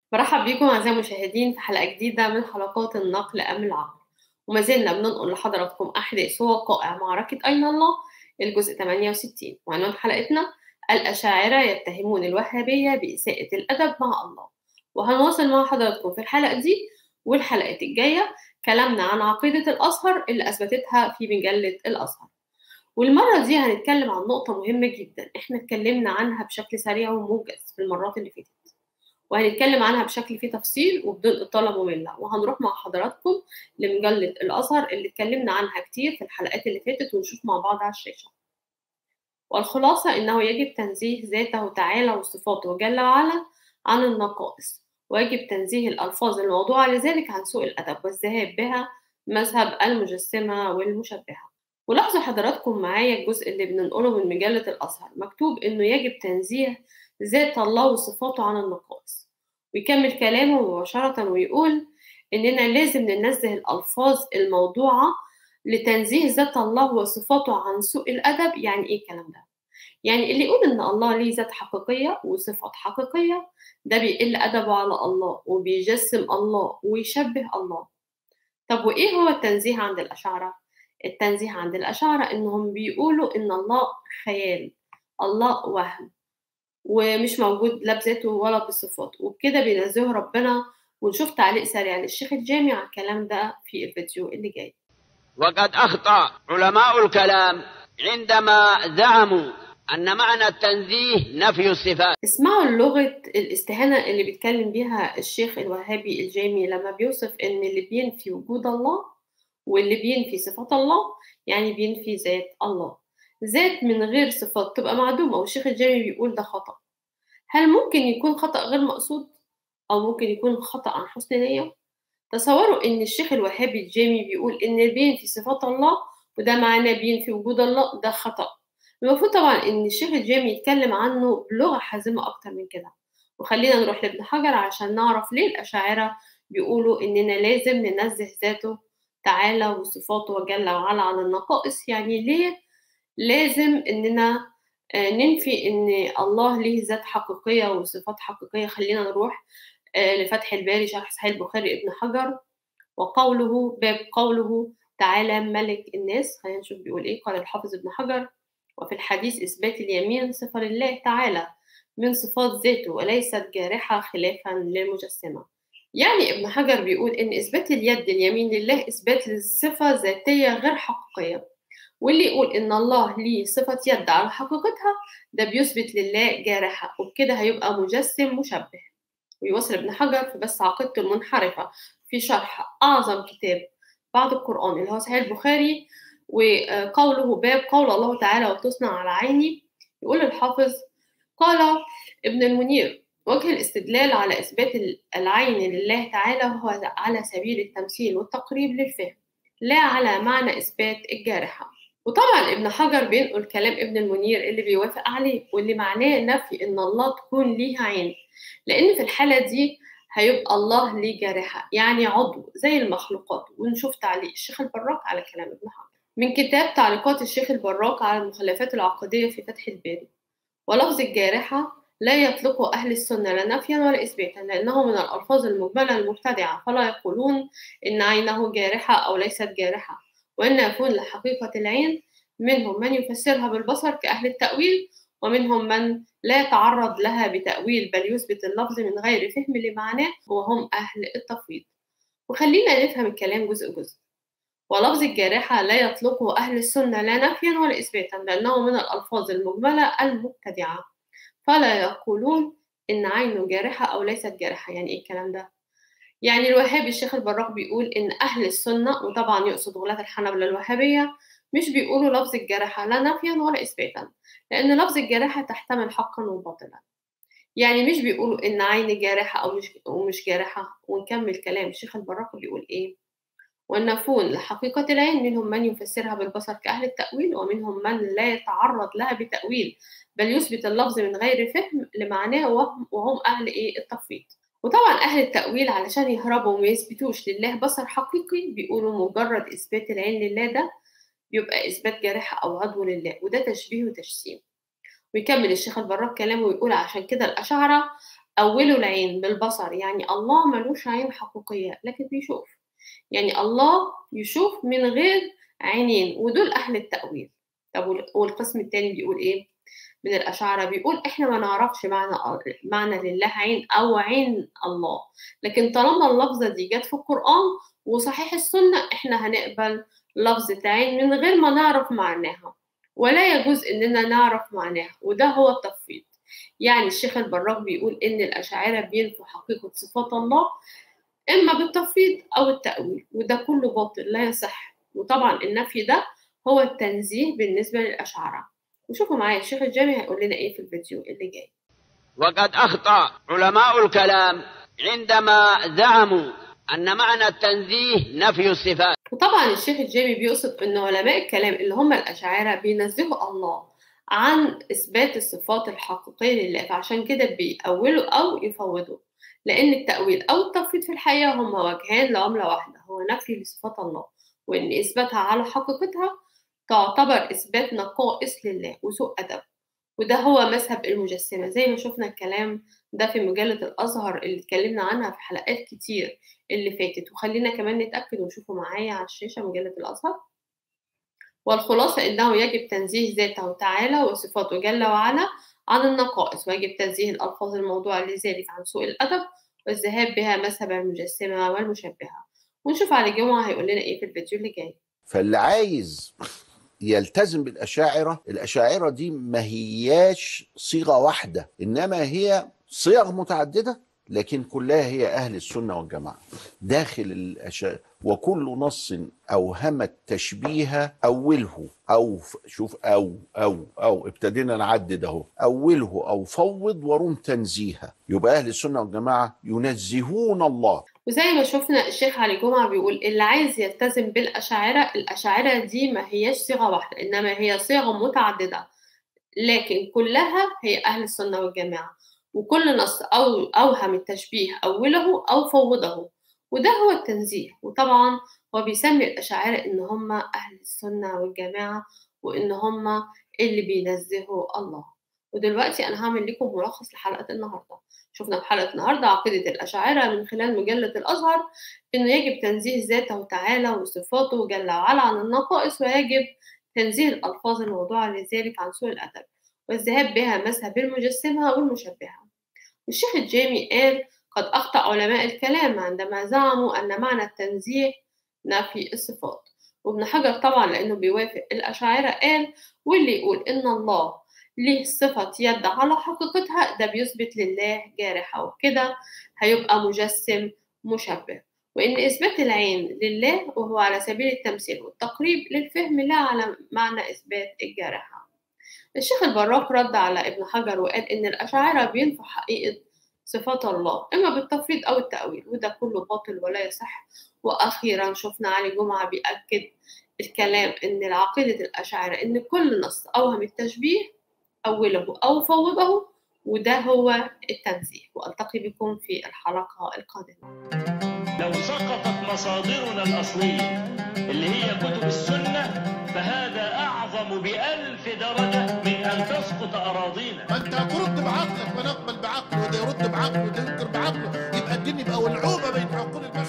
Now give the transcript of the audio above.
برحب بيكم أعزائي المشاهدين في حلقة جديدة من حلقات النقل أم العقل وما زلنا بننقل لحضراتكم أحداث ووقائع معركة أين الله الجزء 68 وعنوان حلقتنا الأشاعرة يتهمون الوهابية بإساءة الأدب مع الله وهنواصل مع حضراتكم في الحلقة دي والحلقات الجاية كلامنا عن عقيدة الأزهر اللي أثبتتها في مجلة الأزهر والمرة دي هنتكلم عن نقطة مهمة جدا احنا اتكلمنا عنها بشكل سريع وموجز في المرات اللي فاتت وهنتكلم عنها بشكل فيه تفصيل وبدون إطالة مملة وهنروح مع حضراتكم لمجلة الأزهر اللي اتكلمنا عنها كتير في الحلقات اللي فاتت ونشوف مع بعض على الشاشة والخلاصة إنه يجب تنزيه ذاته تعالى وصفاته جل وعلا عن النقائص ويجب تنزيه الألفاظ الموضوعة لذلك عن سوء الأدب والذهاب بها مذهب المجسمة والمشبهة ولاحظوا حضراتكم معايا الجزء اللي بننقله من مجلة الأزهر مكتوب إنه يجب تنزيه ذات الله وصفاته عن النقائص ويكمل كلامه مباشرة ويقول إننا لازم ننزه الألفاظ الموضوعة لتنزيه ذات الله وصفاته عن سوء الأدب يعني إيه الكلام ده؟ يعني اللي يقول إن الله ليه ذات حقيقية وصفات حقيقية ده بيقل أدبه على الله وبيجسم الله ويشبه الله طب وإيه هو التنزيه عند الأشاعرة؟ التنزيه عند الأشاعرة إنهم بيقولوا إن الله خيال الله وهم ومش موجود لا بذاته ولا بصفاته وبكده بينزهوا ربنا ونشوف تعليق سريع للشيخ الجامع على الكلام ده في الفيديو اللي جاي وقد أخطأ علماء الكلام عندما زعموا أن معنى التنزيه نفي الصفات اسمعوا لغة الاستهانة اللي بيتكلم بيها الشيخ الوهابي الجامي لما بيوصف إن اللي بينفي وجود الله واللي بينفي صفات الله يعني بينفي ذات الله ذات من غير صفات تبقى معدومة والشيخ الجامي بيقول ده خطأ هل ممكن يكون خطأ غير مقصود أو ممكن يكون خطأ عن حسن نية تصوروا إن الشيخ الوهابي الجامي بيقول إن بينفي صفات الله وده معناه بينفي وجود الله ده خطأ المفروض طبعا إن الشيخ الجامي يتكلم عنه بلغة حازمة أكتر من كده وخلينا نروح لابن حجر عشان نعرف ليه الأشاعرة بيقولوا إننا لازم ننزه ذاته تعالى وصفاته جل وعلا عن النقائص يعني ليه لازم إننا ننفي إن الله ليه ذات حقيقية وصفات حقيقية خلينا نروح لفتح الباري شرح صحيح البخاري ابن حجر وقوله باب قوله تعالى ملك الناس خلينا نشوف بيقول إيه قال الحافظ ابن حجر وفي الحديث إثبات اليمين صفة لله تعالى من صفات ذاته وليست جارحة خلافا للمجسمة يعني ابن حجر بيقول إن إثبات اليد اليمين لله إثبات للصفة ذاتية غير حقيقية واللي يقول إن الله ليه صفة يد على حقيقتها ده بيثبت لله جارحة وبكده هيبقى مجسم مشبه ويوصل ابن حجر في بس عقيدته المنحرفة في شرح أعظم كتاب بعد القرآن اللي هو صحيح البخاري وقوله باب قول الله تعالى وتصنع على عيني يقول الحافظ قال ابن المنير وجه الاستدلال على إثبات العين لله تعالى هو على سبيل التمثيل والتقريب للفهم لا على معنى إثبات الجارحة وطبعا ابن حجر بينقل كلام ابن المنير اللي بيوافق عليه واللي معناه نفي ان الله تكون ليها عين لان في الحاله دي هيبقى الله ليه جارحه يعني عضو زي المخلوقات ونشوف تعليق الشيخ البراك على كلام ابن حجر من كتاب تعليقات الشيخ البراك على المخلفات العقديه في فتح الباري ولفظ الجارحه لا يطلقه أهل السنة لا نفيا ولا إثباتا لأنه من الألفاظ المجملة المبتدعة فلا يقولون إن عينه جارحة أو ليست جارحة وإن يكون لحقيقة العين منهم من يفسرها بالبصر كأهل التأويل ومنهم من لا يتعرض لها بتأويل بل يثبت اللفظ من غير فهم لمعناه وهم أهل التفويض وخلينا نفهم الكلام جزء جزء ولفظ الجارحة لا يطلقه أهل السنة لا نفيا ولا إثباتا لأنه من الألفاظ المجملة المبتدعة فلا يقولون إن عينه جارحة أو ليست جارحة يعني إيه الكلام ده؟ يعني الوهابي الشيخ البراق بيقول إن أهل السنة وطبعا يقصد غلاة الحنبلة الوهابية مش بيقولوا لفظ الجارحة لا نفيا ولا إثباتا لأن لفظ الجارحة تحتمل حقا وباطلا يعني مش بيقولوا إن عين جارحة أو مش, ومش جارحة ونكمل كلام الشيخ البراق بيقول إيه والنفون لحقيقة العين منهم من يفسرها بالبصر كأهل التأويل ومنهم من لا يتعرض لها بتأويل بل يثبت اللفظ من غير فهم لمعناه وهم, وهم أهل إيه التفويض وطبعا أهل التأويل علشان يهربوا وما يثبتوش لله بصر حقيقي بيقولوا مجرد إثبات العين لله ده بيبقى إثبات جارحة أو عضو لله وده تشبيه وتجسيم ويكمل الشيخ البراك كلامه ويقول عشان كده الأشاعرة أولوا العين بالبصر يعني الله ملوش عين حقيقية لكن بيشوف يعني الله يشوف من غير عينين ودول أهل التأويل طب والقسم التاني بيقول إيه؟ من الأشاعرة بيقول إحنا ما نعرفش معنى معنى لله عين أو عين الله لكن طالما اللفظة دي جت في القرآن وصحيح السنة إحنا هنقبل لفظة عين من غير ما نعرف معناها ولا يجوز إننا نعرف معناها وده هو التفويض يعني الشيخ البراق بيقول إن الأشاعرة بينفوا حقيقة صفات الله إما بالتفويض أو التأويل وده كله باطل لا يصح وطبعا النفي ده هو التنزيه بالنسبة للأشاعرة وشوفوا معايا الشيخ الجامي هيقول لنا إيه في الفيديو اللي جاي وقد أخطأ علماء الكلام عندما زعموا أن معنى التنزيه نفي الصفات وطبعا الشيخ الجامي بيقصد ان علماء الكلام اللي هم الاشاعره بينزهوا الله عن اثبات الصفات الحقيقيه لله فعشان كده بيأولوا او يفوضوا لان التأويل او التفويض في الحقيقه هما وجهان لعمله واحده هو نفي لصفات الله وان اثباتها على حقيقتها تعتبر اثبات نقائص لله وسوء ادب وده هو مذهب المجسمه زي ما شفنا الكلام ده في مجله الازهر اللي اتكلمنا عنها في حلقات كتير اللي فاتت وخلينا كمان نتأكد ونشوفه معايا على الشاشة مجلة الأزهر والخلاصة إنه يجب تنزيه ذاته تعالى وصفاته جل وعلا عن النقائص ويجب تنزيه الألفاظ الموضوعة لذلك عن سوء الأدب والذهاب بها مذهب المجسمة والمشبهة ونشوف علي جمعة هيقول لنا إيه في الفيديو اللي جاي فاللي عايز يلتزم بالأشاعرة الأشاعرة دي ما هياش صيغة واحدة إنما هي صيغ متعددة لكن كلها هي أهل السنة والجماعة داخل الأشياء وكل نص أوهم التشبيه أوله أو شوف أو أو أو ابتدينا نعدد أهو أوله أو فوض ورم تنزيها يبقى أهل السنة والجماعة ينزهون الله وزي ما شفنا الشيخ علي جمعة بيقول اللي عايز يلتزم بالأشاعرة الأشاعرة دي ما هياش صيغة واحدة إنما هي صيغة متعددة لكن كلها هي أهل السنة والجماعة وكل نص أو أوهم التشبيه أوله أو فوضه وده هو التنزيه وطبعا هو بيسمي الأشاعرة إن هم أهل السنة والجماعة وإن هم اللي بينزهوا الله ودلوقتي أنا هعمل لكم ملخص لحلقة النهاردة شفنا في حلقة النهاردة عقيدة الأشاعرة من خلال مجلة الأزهر إنه يجب تنزيه ذاته تعالى وصفاته جل وعلا عن النقائص ويجب تنزيه الألفاظ الموضوعة لذلك عن سوء الأدب والذهاب بها مذهب المجسمة والمشبهة والشيخ الجامي قال قد أخطأ علماء الكلام عندما زعموا أن معنى التنزيه نفي الصفات وابن حجر طبعا لأنه بيوافق الأشاعرة قال واللي يقول إن الله ليه صفة يد على حقيقتها ده بيثبت لله جارحة وكده هيبقى مجسم مشبه وإن إثبات العين لله وهو على سبيل التمثيل والتقريب للفهم لا على معنى إثبات الجارحة الشيخ البراق رد على ابن حجر وقال إن الأشاعرة بينفوا حقيقة صفات الله إما بالتفويض أو التأويل وده كله باطل ولا يصح وأخيرا شفنا علي جمعة بيأكد الكلام إن العقيدة الأشاعرة إن كل نص أوهم التشبيه أوله أو فوضه وده هو التنزيه وألتقي بكم في الحلقة القادمة لو سقطت مصادرنا الأصلية اللي هي كتب السنة فهذا أعظم بألف درجة من أن تسقط أراضينا ما انت هترد بعقلك ونقبل بعقله وده يرد بعقله وده ينكر بعقله يبقى الدين يبقى ولعوبه بين عقول البشر